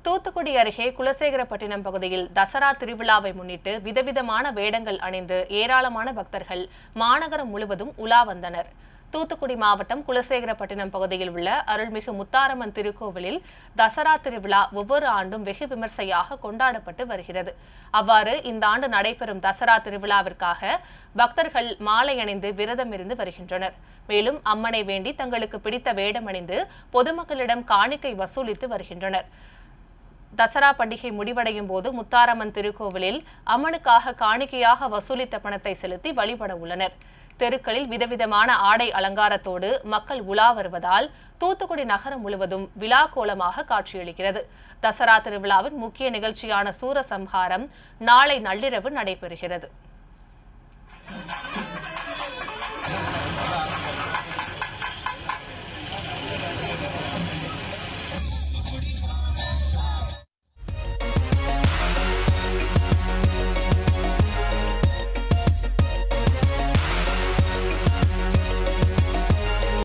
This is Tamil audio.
தூத்துக்குடி அருகே குலசேகரப்பட்டினம் பகுதியில் தசரா திருவிழாவை முன்னிட்டு விதவிதமான வேடங்கள் அணிந்து ஏராளமான பக்தர்கள் மாநகரம் முழுவதும் உலா வந்தனர் தூத்துக்குடி மாவட்டம் குலசேகரப்பட்டினம் பகுதியில் உள்ள அருள்மிகு முத்தாரம்மன் திருக்கோவிலில் தசரா திருவிழா ஒவ்வொரு ஆண்டும் வெகு விமர்சையாக கொண்டாடப்பட்டு வருகிறது அவ்வாறு இந்த ஆண்டு நடைபெறும் தசரா திருவிழாவிற்காக பக்தர்கள் மாலை அணிந்து விரதம் இருந்து வருகின்றனர் மேலும் அம்மனை வேண்டி தங்களுக்கு பிடித்த வேடம் அணிந்து பொதுமக்களிடம் காணிக்கை வசூலித்து வருகின்றனர் தசரா பண்டிகை முடிவடையும் போது முத்தாரம்மன் திருக்கோவிலில் அம்மனுக்காக காணிக்கையாக வசூலித்த பணத்தை செலுத்தி வழிபட உள்ளனர் தெருக்களில் விதவிதமான ஆடை அலங்காரத்தோடு மக்கள் உலா வருவதால் தூத்துக்குடி நகரம் முழுவதும் விழா கோலமாக காட்சியளிக்கிறது தசரா திருவிழாவின் முக்கிய நிகழ்ச்சியான சூரசம்ஹாரம் நாளை நள்ளிரவு நடைபெறுகிறது